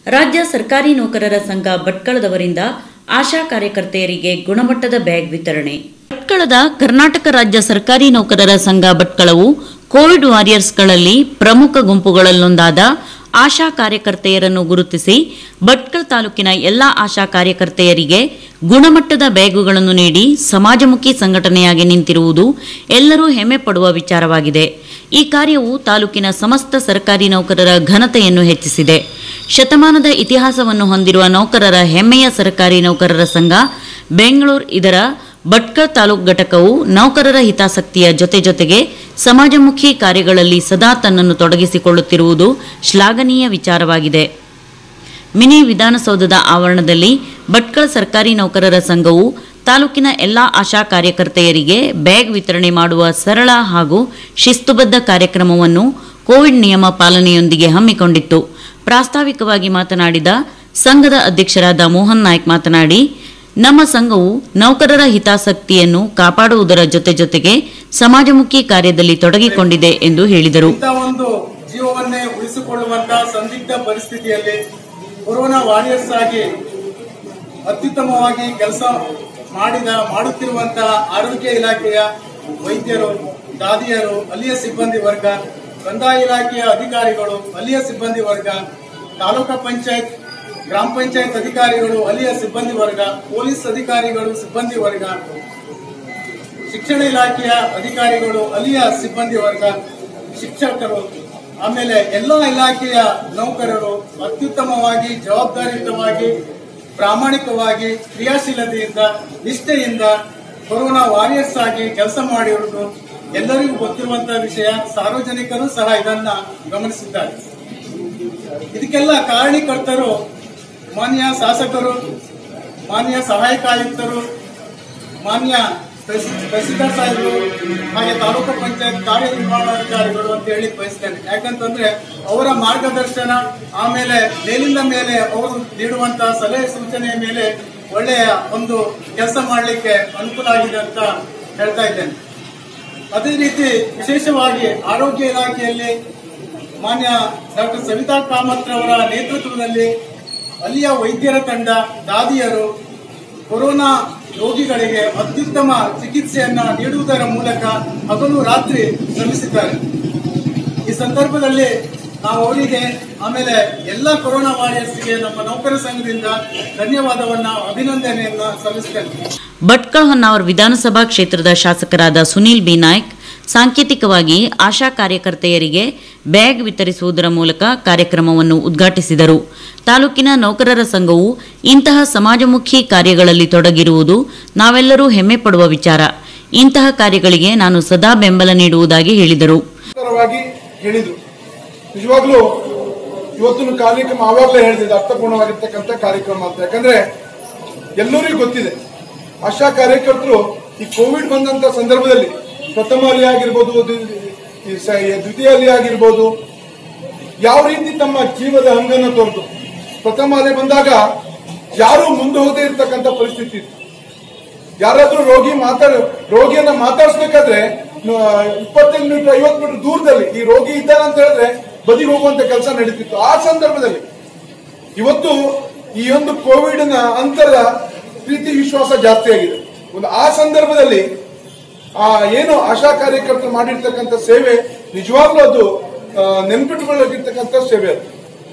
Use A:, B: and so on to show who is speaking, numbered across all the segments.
A: ರಾಜ್ಯ ಸರ್ಕಾರಿ ನೌಕರರ ಸಂಘ ಭಟ್ಕಳದವರಿಂದ ಆಶಾ ಕಾರ್ಯಕರ್ತೆಯರಿಗೆ ಗುಣಮಟ್ಟದ ಬ್ಯಾಗ್ ವಿತರಣೆ ಭಟ್ಕಳದ ಕರ್ನಾಟಕ ರಾಜ್ಯ ಸರ್ಕಾರಿ ನೌಕರರ ಸಂಘ ಭಟ್ಕಳವು ಕೋವಿಡ್ ವಾರಿಯರ್ಸ್ಗಳಲ್ಲಿ ಪ್ರಮುಖ ಗುಂಪುಗಳಲ್ಲೊಂದಾದ ಆಶಾ ಕಾರ್ಯಕರ್ತೆಯರನ್ನು ಗುರುತಿಸಿ ಭಟ್ಕಳ ತಾಲೂಕಿನ ಎಲ್ಲ ಆಶಾ ಕಾರ್ಯಕರ್ತೆಯರಿಗೆ ಗುಣಮಟ್ಟದ ಬ್ಯಾಗುಗಳನ್ನು ನೀಡಿ ಸಮಾಜಮುಖಿ ಸಂಘಟನೆಯಾಗಿ ನಿಂತಿರುವುದು ಎಲ್ಲರೂ ಹೆಮ್ಮೆ ಪಡುವ ವಿಚಾರವಾಗಿದೆ ಈ ಕಾರ್ಯವು ತಾಲೂಕಿನ ಸಮಸ್ತ ಸರ್ಕಾರಿ ನೌಕರರ ಘನತೆಯನ್ನು ಹೆಚ್ಚಿಸಿದೆ ಶತಮಾನದ ಇತಿಹಾಸವನ್ನು ಹೊಂದಿರುವ ನೌಕರರ ಹೆಮ್ಮೆಯ ಸರ್ಕಾರಿ ನೌಕರರ ಸಂಘ ಬೆಂಗಳೂರು ಇದರ ಭಟ್ಕಳ ತಾಲೂಕು ಘಟಕವು ನೌಕರರ ಹಿತಾಸಕ್ತಿಯ ಜೊತೆ ಜೊತೆಗೆ ಸಮಾಜಮುಖಿ ಕಾರ್ಯಗಳಲ್ಲಿ ಸದಾ ತನ್ನನ್ನು ತೊಡಗಿಸಿಕೊಳ್ಳುತ್ತಿರುವುದು ಶ್ಲಾಘನೀಯ ವಿಚಾರವಾಗಿದೆ ಮಿನಿ ವಿಧಾನಸೌಧದ ಆವರಣದಲ್ಲಿ ಭಟ್ಕಳ ಸರ್ಕಾರಿ ನೌಕರರ ಸಂಘವು ತಾಲೂಕಿನ ಎಲ್ಲ ಆಶಾ ಕಾರ್ಯಕರ್ತೆಯರಿಗೆ ಬ್ಯಾಗ್ ವಿತರಣೆ ಮಾಡುವ ಸರಳ ಹಾಗೂ ಶಿಸ್ತುಬದ್ಧ ಕಾರ್ಯಕ್ರಮವನ್ನು ಕೋವಿಡ್ ನಿಯಮ ಪಾಲನೆಯೊಂದಿಗೆ ಹಮ್ಮಿಕೊಂಡಿತ್ತು ಪ್ರಾಸ್ತಾವಿಕವಾಗಿ ಮಾತನಾಡಿದ ಸಂಘದ ಅಧ್ಯಕ್ಷರಾದ ಮೋಹನ್ ನಾಯ್ಕ್ ಮಾತನಾಡಿ ನಮ್ಮ ಸಂಘವು ನೌಕರರ ಹಿತಾಸಕ್ತಿಯನ್ನು ಕಾಪಾಡುವುದರ ಜೊತೆ ಜೊತೆಗೆ ಸಮಾಜಮುಖಿ ಕಾರ್ಯದಲ್ಲಿ ತೊಡಗಿಕೊಂಡಿದೆ ಎಂದು ಹೇಳಿದರು
B: ಇಂಥ ಒಂದು ಜೀವವನ್ನೇ ಉಳಿಸಿಕೊಳ್ಳುವಂತಹ ಸಂದಿಗ್ಧ ಪರಿಸ್ಥಿತಿಯಲ್ಲಿ ಕೊರೋನಾ ವಾರಿಯರ್ಸ್ ಆಗಿ ಅತ್ಯುತ್ತಮವಾಗಿ ಕೆಲಸ ಮಾಡಿದ ಮಾಡುತ್ತಿರುವಂತಹ ಆರೋಗ್ಯ ಇಲಾಖೆಯ ವೈದ್ಯರು ದಾದಿಯರು ಅಲ್ಲಿಯ ಸಿಬ್ಬಂದಿ ವರ್ಗ ಕಂದಾಯ ಇಲಾಖೆಯ ಅಧಿಕಾರಿಗಳು ಅಲ್ಲಿಯ ಸಿಬ್ಬಂದಿ ವರ್ಗ ತಾಲೂಕಾ ಪಂಚಾಯತ್ ಗ್ರಾಮ ಪಂಚಾಯತ್ ಅಧಿಕಾರಿಗಳು ಅಲ್ಲಿಯ ಸಿಬ್ಬಂದಿ ವರ್ಗ ಪೊಲೀಸ್ ಅಧಿಕಾರಿಗಳು ಸಿಬ್ಬಂದಿ ವರ್ಗ ಶಿಕ್ಷಣ ಇಲಾಖೆಯ ಅಧಿಕಾರಿಗಳು ಅಲ್ಲಿಯ ಸಿಬ್ಬಂದಿ ವರ್ಗ ಶಿಕ್ಷಕರು ಆಮೇಲೆ ಎಲ್ಲ ಇಲಾಖೆಯ ನೌಕರರು ಅತ್ಯುತ್ತಮವಾಗಿ ಜವಾಬ್ದಾರಿಯುತವಾಗಿ ಪ್ರಾಮಾಣಿಕವಾಗಿ ಕ್ರಿಯಾಶೀಲತೆಯಿಂದ ನಿಷ್ಠೆಯಿಂದ ಕೊರೋನಾ ವಾರಿಯರ್ಸ್ ಆಗಿ ಕೆಲಸ ಮಾಡಿರುವುದು ಎಲ್ಲರಿಗೂ ಗೊತ್ತಿರುವಂತಹ ವಿಷಯ ಸಾರ್ವಜನಿಕರು ಸಹ ಇದನ್ನ ಗಮನಿಸಿದ್ದಾರೆ ಇದಕ್ಕೆಲ್ಲ ಕಾರಣೀಕರ್ತರು ಮಾನ್ಯ ಶಾಸಕರು ಮಾನ್ಯ ಸಹಾಯಕ ಆಯುಕ್ತರು ಮಾನ್ಯ ತಹಸ್- ತಹಸೀಲ್ದಾರ್ ಸಾಹೇಬರು ಹಾಗೆ ತಾಲೂಕು ಪಂಚಾಯತ್ ಕಾರ್ಯನಿರ್ವಹಣಾಧಿಕಾರಿಗಳು ಅಂತ ಹೇಳಿ ಬಯಸ್ತೇನೆ ಯಾಕಂತಂದ್ರೆ ಅವರ ಮಾರ್ಗದರ್ಶನ ಆಮೇಲೆ ಮೇಲಿಂದ ಮೇಲೆ ಅವರು ನೀಡುವಂತಹ ಸಲಹೆ ಸೂಚನೆಯ ಮೇಲೆ ಒಳ್ಳೆಯ ಒಂದು ಕೆಲಸ ಮಾಡಲಿಕ್ಕೆ ಅನುಕೂಲ ಆಗಿದೆ ಅಂತ ಹೇಳ್ತಾ ಇದ್ದೇನೆ ಅದೇ ರೀತಿ ವಿಶೇಷವಾಗಿ ಆರೋಗ್ಯ ಇಲಾಖೆಯಲ್ಲಿ ಮಾನ್ಯ ಡಾಕ್ಟರ್ ಸವಿತಾ ಕಾಮತ್ ಅವರ ನೇತೃತ್ವದಲ್ಲಿ ಅಲ್ಲಿಯ ವೈದ್ಯರ ತಂಡ ದಾದಿಯರು ಕೊರೋನಾ ರೋಗಿಗಳಿಗೆ ಅತ್ಯುತ್ತಮ ಚಿಕಿತ್ಸೆಯನ್ನ ನೀಡುವುದರ ಮೂಲಕ ಹಗಲು ರಾತ್ರಿ ಶ್ರಮಿಸಿದ್ದಾರೆ ಈ ಸಂದರ್ಭದಲ್ಲಿ ನಾವು ಅವರಿಗೆ ಆಮೇಲೆ ಎಲ್ಲ ಕೊರೋನಾ ವಾರಿಯರ್ಸ್ಗೆ ನಮ್ಮ ನೌಕರ ಸಂಘದಿಂದ ಧನ್ಯವಾದವನ್ನ ಅಭಿನಂದನೆಯನ್ನ ಸಲ್ಲಿಸ್ತೇನೆ
A: ಭಟ್ಕಳ ಹೊನ್ನಾವರ ವಿಧಾನಸಭಾ ಕ್ಷೇತ್ರದ ಶಾಸಕರಾದ ಸುನೀಲ್ ಬಿ ನಾಯ್ಕ್ ಸಾಂಕೇತಿಕವಾಗಿ ಆಶಾ ಕಾರ್ಯಕರ್ತೆಯರಿಗೆ ಬ್ಯಾಗ್ ವಿತರಿಸುವುದರ ಮೂಲಕ ಕಾರ್ಯಕ್ರಮವನ್ನು ಉದ್ಘಾಟಿಸಿದರು ತಾಲೂಕಿನ ನೌಕರರ ಸಂಘವು ಇಂತಹ ಸಮಾಜಮುಖಿ ಕಾರ್ಯಗಳಲ್ಲಿ ತೊಡಗಿರುವುದು ನಾವೆಲ್ಲರೂ ಹೆಮ್ಮೆ ಪಡುವ ವಿಚಾರ ಇಂತಹ ಕಾರ್ಯಗಳಿಗೆ ನಾನು ಸದಾ ಬೆಂಬಲ ನೀಡುವುದಾಗಿ ಹೇಳಿದರು
C: ಸುಂದರವಾಗಿ ಹೇಳಿದ್ರು ನಿಜವಾಗ್ಲೂ ಇವತ್ತಿನ ಕಾರ್ಯಕ್ರಮ ಆವಾಗಲೇ ಹೇಳಿದೆ ಅರ್ಥಪೂರ್ಣವಾಗಿರ್ತಕ್ಕಂಥ ಕಾರ್ಯಕ್ರಮ ಅಂತ ಯಾಕಂದ್ರೆ ಎಲ್ಲರಿಗೂ ಗೊತ್ತಿದೆ ಆಶಾ ಕಾರ್ಯಕರ್ತರು ಈ ಕೋವಿಡ್ ಬಂದಂತ ಸಂದರ್ಭದಲ್ಲಿ ಪ್ರಥಮ ಅಲೆ ಆಗಿರ್ಬೋದು ದ್ವಿ- ಈ ಸ- ಈ ದ್ವಿತೀಯ ಅಲೆ ಆಗಿರ್ಬೋದು ಯಾವ ರೀತಿ ತಮ್ಮ ಜೀವದ ಹಂಗನ್ನು ತೊರೆದು ಪ್ರಥಮ ಅಲೆ ಬಂದಾಗ ಯಾರು ಮುಂದೆ ಹೋಗದೇ ಇರ್ತಕ್ಕಂಥ ಪರಿಸ್ಥಿತಿ ಇತ್ತು ಯಾರಾದ್ರೂ ರೋಗಿ ಮಾತಾಡ ರೋಗಿಯನ್ನ ಮಾತಾಡ್ಸ್ಬೇಕಾದ್ರೆ ಇಪ್ಪತ್ತೈದು ಮೀಟರ್ ಐವತ್ತು ಮೀಟರ್ ದೂರದಲ್ಲಿ ಈ ರೋಗಿ ಇದ್ದಾನೆ ಅಂತ ಹೇಳಿದ್ರೆ ಬದಿಗೆ ಹೋಗುವಂತ ಕೆಲಸ ನಡೀತಿತ್ತು ಆ ಸಂದರ್ಭದಲ್ಲಿ ಇವತ್ತು ಈ ಒಂದು ಕೋವಿಡ್ ನ ಅಂತರದ ಪ್ರೀತಿ ವಿಶ್ವಾಸ ಜಾಸ್ತಿ ಆಗಿದೆ ಒಂದು ಆ ಸಂದರ್ಭದಲ್ಲಿ ಆ ಏನು ಆಶಾ ಕಾರ್ಯಕರ್ತರು ಮಾಡಿರ್ತಕ್ಕಂಥ ಸೇವೆ ನಿಜವಾಗ್ಲೂ ಅದು ಆ, ನೆನ್ಪಿಟ್ಟುಕೊಳ್ಳೋಗಿರ್ತಕ್ಕಂಥ ಸೇವೆ ಅದು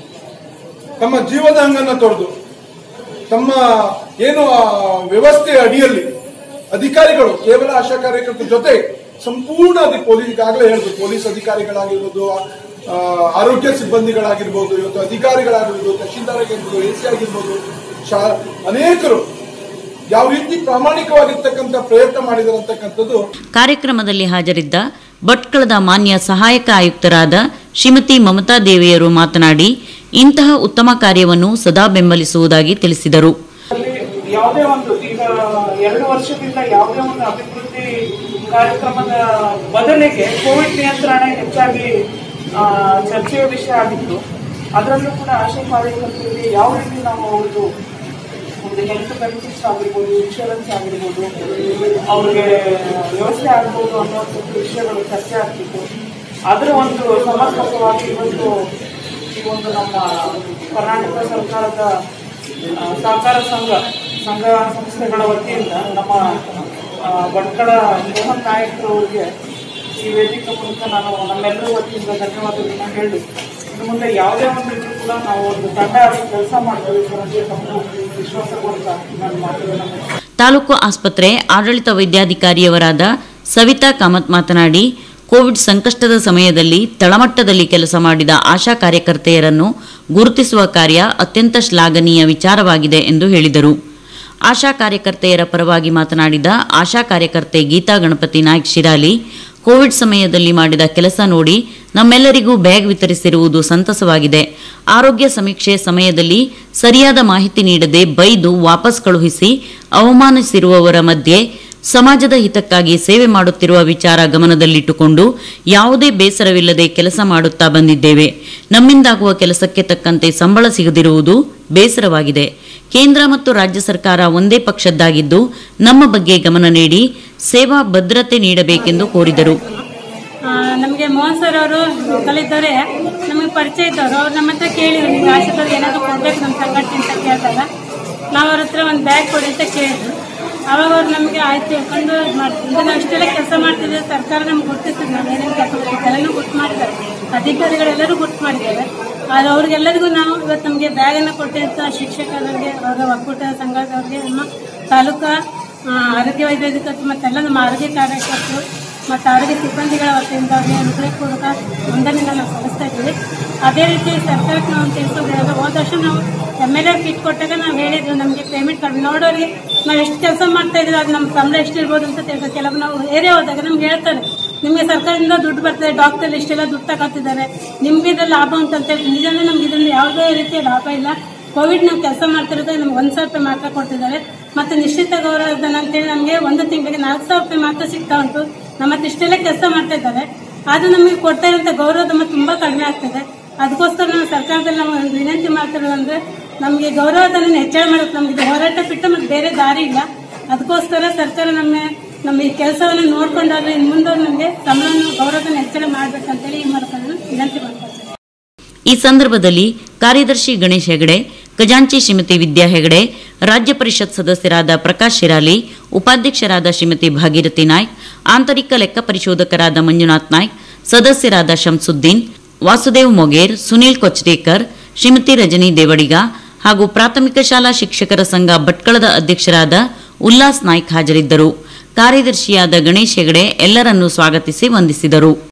C: ತಮ್ಮ ಜೀವದ ಹಂಗನ್ನ ತೊರೆದು ತಮ್ಮ ಏನು ಆ ವ್ಯವಸ್ಥೆಯ ಅಡಿಯಲ್ಲಿ ಅಧಿಕಾರಿಗಳು ಕೇವಲ ಆಶಾ ಕಾರ್ಯಕರ್ತರ ಜೊತೆ ಸಂಪೂರ್ಣ ಅಧಿ ಪೊಲೀಸ್ ಈಗಾಗಲೇ ಹೇಳಿದ್ರು ಪೊಲೀಸ್ ಅಧಿಕಾರಿಗಳಾಗಿರ್ಬೋದು ಆ, ಆರೋಗ್ಯ ಸಿಬ್ಬಂದಿಗಳಾಗಿರ್ಬೋದು ಇವತ್ತು ಅಧಿಕಾರಿಗಳಾಗಿರ್ಬೋದು ತಹಶೀಲ್ದಾರ್ ಆಗಿರ್ಬೋದು ಎ ಸಿ ಆಗಿರ್ಬೋದು ಶಾ ಅನೇಕರು ಯಾವ ರೀತಿ ಪ್ರಾಮಾಣಿಕವಾಗಿರ್ತಕ್ಕಂಥ ಪ್ರಯತ್ನ ಮಾಡಿದ್ದಾರೆ ಅಂತಕ್ಕಂಥದ್ದು
A: ಕಾರ್ಯಕ್ರಮದಲ್ಲಿ ಹಾಜರಿದ್ದ ಭಟ್ಕಳದ ಮಾನ್ಯ ಸಹಾಯಕ ಆಯುಕ್ತರಾದ ಶ್ರೀಮತಿ ಮಮತಾ ದೇವಿಯರು ಮಾತನಾಡಿ ಇಂತಹ ಉತ್ತಮ ಕಾರ್ಯವನ್ನು ಸದಾ ಬೆಂಬಲಿಸುವುದಾಗಿ ತಿಳಿಸಿದರು
D: ಅಲ್ಲಿ ಯಾವುದೇ ಒಂದು ಈಗ ಎರಡು ವರ್ಷದಿಂದ ಯಾವುದೇ ಒಂದು ಅಭಿವೃದ್ಧಿ ಕಾರ್ಯಕ್ರಮದ ಬದಲಿಗೆ ಕೋವಿಡ್ ನಿಯಂತ್ರಣ ಹೆಚ್ಚಾಗಿ ಆ, ಚರ್ಚೆಯ ವಿಷಯ ಆಗಿತ್ತು ಅದರಲ್ಲೂ ಕೂಡ ಆಶಾ ಕಾರ್ಯಕರ್ತರಿಗೆ ಯಾವ ರೀತಿ ನಾವು ಒಂದು ಒಂದು ಹೆಲ್ತ್ ಬೆನಿಫಿಟ್ಸ್ ಆಗಿರ್ಬೋದು ಇನ್ಶೂರೆನ್ಸ್ ಆಗಿರ್ಬೋದು ಅವ್ರಿಗೆ ವ್ಯವಸ್ಥೆ ಆಗ್ಬೋದು ಅನ್ನೋಂಥ ವಿಷಯಗಳು ಚರ್ಚೆ ಆಗ್ತಿತ್ತು ಅದರ ಒಂದು ಸಮರ್ಪಕವಾಗಿ ಇವತ್ತು ಈ ಈ ಒಂದು ನಮ್ಮ ಕರ್ನಾಟಕ ಸರ್ಕಾರದ ಆ, ಸಹಕಾರ ಸಂಘ ಸಂಘ ಸಂಸ್ಥೆಗಳ ವತಿಯಿಂದ ನಮ್ಮ ಆ, ಭಟ್ಕಳ ಮೋಹನ್ ನಾಯಕರವರಿಗೆ ಈ ವೇದಿಕೆ ಮೂಲಕ ನಾನು ನಮ್ಮೆಲ್ಲರ ವತಿಯಿಂದ ಧನ್ಯವಾದಗಳನ್ನ ಹೇಳಿ ಇನ್ನು ಮುಂದೆ ಯಾವುದೇ ಒಂದು ಇದ್ರೂ ಕೂಡ ನಾವು ಒಂದು ತಂಡ ಕೆಲಸ ಮಾಡ್ತೀವಿ ಇದರಲ್ಲಿ ತಮ್ಮ ವಿಶ್ವಾಸ ಕೊಡ್ತಾ ನಾನು ಮಾತುಗಳನ್ನ ಮುಗಿಸ್ತೇನೆ.
A: ತಾಲೂಕು ಆಸ್ಪತ್ರೆ ಆಡಳಿತ ವೈದ್ಯಾಧಿಕಾರಿಯವರಾದ ಸವಿತಾ ಕಾಮತ್ ಮಾತನಾಡಿ ಕೋವಿಡ್ ಸಂಕಷ್ಟದ ಸಮಯದಲ್ಲಿ ತಳಮಟ್ಟದಲ್ಲಿ ಕೆಲಸ ಮಾಡಿದ ಆಶಾ ಕಾರ್ಯಕರ್ತೆಯರನ್ನು ಗುರುತಿಸುವ ಕಾರ್ಯ ಅತ್ಯಂತ ಶ್ಲಾಘನೀಯ ವಿಚಾರವಾಗಿದೆ ಎಂದು ಹೇಳಿದರು ಆಶಾ ಕಾರ್ಯಕರ್ತೆಯರ ಪರವಾಗಿ ಮಾತನಾಡಿದ ಆಶಾ ಕಾರ್ಯಕರ್ತೆ ಗೀತಾ ಗಣಪತಿ ನಾಯ್ಕ್ ಶಿರಾಲಿ ಕೋವಿಡ್ ಸಮಯದಲ್ಲಿ ಮಾಡಿದ ಕೆಲಸ ನೋಡಿ ನಮ್ಮೆಲ್ಲರಿಗೂ ಬ್ಯಾಗ್ ವಿತರಿಸಿರುವುದು ಸಂತಸವಾಗಿದೆ ಆರೋಗ್ಯ ಸಮೀಕ್ಷೆ ಸಮಯದಲ್ಲಿ ಸರಿಯಾದ ಮಾಹಿತಿ ನೀಡದೆ ಬೈದು ವಾಪಸ್ ಕಳುಹಿಸಿ ಅವಮಾನಿಸಿರುವವರ ಮಧ್ಯೆ ಸಮಾಜದ ಹಿತಕ್ಕಾಗಿ ಸೇವೆ ಮಾಡುತ್ತಿರುವ ವಿಚಾರ ಗಮನದಲ್ಲಿಟ್ಟುಕೊಂಡು ಯಾವುದೇ ಬೇಸರವಿಲ್ಲದೆ ಕೆಲಸ ಮಾಡುತ್ತಾ ಬಂದಿದ್ದೇವೆ ನಮ್ಮಿಂದಾಗುವ ಕೆಲಸಕ್ಕೆ ತಕ್ಕಂತೆ ಸಂಬಳ ಸಿಗದಿರುವುದು ಬೇಸರವಾಗಿದೆ ಕೇಂದ್ರ ಮತ್ತು ರಾಜ್ಯ ಸರ್ಕಾರ ಒಂದೇ ಪಕ್ಷದ್ದಾಗಿದ್ದು ನಮ್ಮ ಬಗ್ಗೆ ಗಮನ ನೀಡಿ ಸೇವಾ ಭದ್ರತೆ ನೀಡಬೇಕೆಂದು ಕೋರಿದರು
E: ನಮಗೆ ಮೋಹನ್ ಸರ್ ಅವರು ಕಲಿತವ್ರೆ ನಮಗೆ ಪರಿಚಯ ಇದ್ದವರು ಅವ್ರು ನಮ್ಮ ಹತ್ರ ಕೇಳಿ ನಿಮ್ಗೆ ಆಶಾದವ್ರಿಗೆ ಏನಾದರೂ ಕೊಡ್ಬೇಕು ನಮ್ಮ ಸಂಘಟನೆ ಅಂತ ಕೇಳಿದಾಗ ನಾವು ಅವ್ರ ಹತ್ರ ಒಂದು ಬ್ಯಾಗ್ ಕೊಡಿ ಅಂತ ಕೇಳಿದ್ರು ಅವಾಗ ಅವ್ರು ನಮಗೆ ಆಯ್ತು ತಿಳ್ಕೊಂಡು ಇದ್ ಮಾಡ್ತೀವಿ ಈಗ ನಾವು ಇಷ್ಟೆಲ್ಲ ಕೆಲಸ ಮಾಡ್ತಿದ್ವಿ ಸರ್ಕಾರ ನಮ್ಗೆ ಗುರ್ತಿಸ್ತದೆ ನಾವು ಏನೇನು ಕೆಲಸ ಮಾಡ್ತೀವಿ ಎಲ್ಲನೂ ಗುರ್ತು ಮಾಡ್ತಾರೆ ಅಧಿಕಾರಿಗಳೆಲ್ಲರೂ ಗುರ್ತು ಮಾಡಿದ್ದಾರೆ ಆದರೆ ಅವ್ರಿಗೆಲ್ಲರಿಗೂ ನಾವು ಇವತ್ತು ನಮಗೆ ಬ್ಯಾಗನ್ನು ಕೊಟ್ಟಿರ್ತ ಶಿಕ್ಷಕರಿಗೆ ಅವರ ಒಕ್ಕೂಟ ಸಂಘದವ್ರಿಗೆ ನಮ್ಮ ತಾಲೂಕಾ ಆ, ಆರೋಗ್ಯ ವೈದ್ಯಾಧಿಕಾರಿ ಮತ್ತೆಲ್ಲ ನಮ್ಮ ಆರೋಗ್ಯ ಕಾರ್ಯಕರ್ತರು ಮತ್ತು ಆರೋಗ್ಯ ಸಿಬ್ಬಂದಿಗಳ ವತಿಯಿಂದ ಅವ್ರಿಗೆ ಹೃದಯಪೂರ್ವಕ ನೋಂದಣಿನ ನಾವು ಸಲ್ಲಿಸ್ತಾ ಇದ್ದೀವಿ ಅದೇ ರೀತಿ ಸರ್ಕಾರಕ್ಕೆ ನಾವು ತಿಳಿಸೋದಿಲ್ಲ ಹೋದ ವರ್ಷ ನಾವು ಎಮ್ ಎಲ್ ಎ ಕಿಟ್ ಕೊಟ್ಟಾಗ ನಾವು ಹೇಳಿದ್ವಿ ನಮಗೆ ಪೇಮೆಂಟ್ ಕಡಿಮೆ ನೋಡೋರಿಗೆ ನಾವು ಎಷ್ಟು ಕೆಲಸ ಮಾಡ್ತಾ ಇದ್ದೀವಿ ಅದು ನಮ್ಮ ಸಂಬಳ ಎಷ್ಟು ಇರ್ಬೋದು ಅಂತ ತಿಳಿದ ಕೆಲವು ನಾವು ಏರಿಯಾ ಹೋದಾಗ ನಮ್ಗೆ ಹೇಳ್ತಾರೆ ನಿಮಗೆ ಸರ್ಕಾರದಿಂದ ದುಡ್ಡು ಬರ್ತದೆ ಡಾಕ್ಟರ್ ಇಷ್ಟೆಲ್ಲ ದುಡ್ಡು ತಗೋತಿದ್ದಾರೆ ನಿಮ್ಗೆ ಇದ್ರಲ್ಲಿ ಲಾಭ ಅಂತಂತೇಳಿ ನಿಜನೇ ನಮ್ಗೆ ಇದರಿಂದ ಯಾವುದೇ ರೀತಿಯ ಲಾಭ ಇಲ್ಲ ಕೋವಿಡ್ ನಾವು ಕೆಲಸ ಮಾಡ್ತಿರೋದು ನಮ್ಗೆ ಒಂದು ಸಾವಿರ ರೂಪಾಯಿ ಮಾತ್ರ ಕೊಡ್ತಿದ್ದಾರೆ ಮತ್ತೆ ನಿಶ್ಚಿತ ಗೌರವಧನ ಅಂತೇಳಿ ನಮಗೆ ಒಂದು ತಿಂಗಳಿಗೆ ನಾಲ್ಕು ಸಾವಿರ ರೂಪಾಯಿ ಮಾತ್ರ ಸಿಗ್ತಾ ಉಂಟು ನಮ್ಮ ಹತ್ರ ಇಷ್ಟೆಲ್ಲ ಕೆಲಸ ಮಾಡ್ತಾ ಇದ್ದಾರೆ ಆದ್ರೂ ನಮಗೆ ಕೊಡ್ತಾ ಇರುವಂತ ಗೌರವಧನ ತುಂಬಾ ಕಡಿಮೆ ಆಗ್ತದೆ ಅದಕ್ಕೋಸ್ಕರ ನಾವು ಸರ್ಕಾರದಲ್ಲಿ ನಾವು ಒಂದು ವಿನಂತಿ ಮಾಡ್ತಿರೋದಂದ್ರೆ ನಮಗೆ ಗೌರವಧನ ಹೆಚ್ಚಳ ಮಾಡೋಕೆ ನಮ್ಗೆ ಇದು ಹೋರಾಟ ಬಿಟ್ಟು ಮತ್ತೆ ಬೇರೆ ದಾರಿ ಇಲ್ಲ ಅದಕ್ಕೋಸ್ಕರ ಸರ್ಕಾರ ನಮ್ಮ ನಮ್ಮ ಈ ಕೆಲಸವನ್ನು ನೋಡ್ಕೊಂಡಾದ್ರೆ ಇನ್ನು ಮುಂದೆ ನಮಗೆ ಸಂಬಳವನ್ನು ಗೌರವಧನ ಹೆಚ್ಚಳ ಮಾಡ್ಬೇಕಂತೇಳಿ ಈ ಮೂಲಕ ನಾನು ವಿನಂತಿ ಮಾಡ್ಕೊಳ್ತೇನೆ
A: ಈ ಸಂದರ್ಭದಲ್ಲಿ ಕಾರ್ಯದರ್ಶಿ ಗಣೇಶ್ ಹೆಗಡೆ ಖಜಾಂಚಿ ಶ್ರೀಮತಿ ವಿದ್ಯಾ ಹೆಗಡೆ ರಾಜ್ಯ ಪರಿಷತ್ ಸದಸ್ಯರಾದ ಪ್ರಕಾಶ್ ಶಿರಾಲಿ ಉಪಾಧ್ಯಕ್ಷರಾದ ಶ್ರೀಮತಿ ಭಾಗೀರಥಿ ನಾಯ್ಕ್ ಆಂತರಿಕ ಲೆಕ್ಕ ಪರಿಶೋಧಕರಾದ ಮಂಜುನಾಥ್ ನಾಯ್ಕ್ ಸದಸ್ಯರಾದ ಶಂಸುದ್ದೀನ್ ವಾಸುದೇವ್ ಮೊಗೇರ್ ಸುನೀಲ್ ಕೊಚ್ರೇಕರ್ ಶ್ರೀಮತಿ ರಜನಿ ದೇವಡಿಗ ಹಾಗೂ ಪ್ರಾಥಮಿಕ ಶಾಲಾ ಶಿಕ್ಷಕರ ಸಂಘ ಭಟ್ಕಳದ ಅಧ್ಯಕ್ಷರಾದ ಉಲ್ಲಾಸ್ ನಾಯ್ಕ್ ಹಾಜರಿದ್ದರು ಕಾರ್ಯದರ್ಶಿಯಾದ ಗಣೇಶ್ ಹೆಗಡೆ ಎಲ್ಲರನ್ನೂ ಸ್ವಾಗತಿಸಿ ವಂದಿಸಿದರು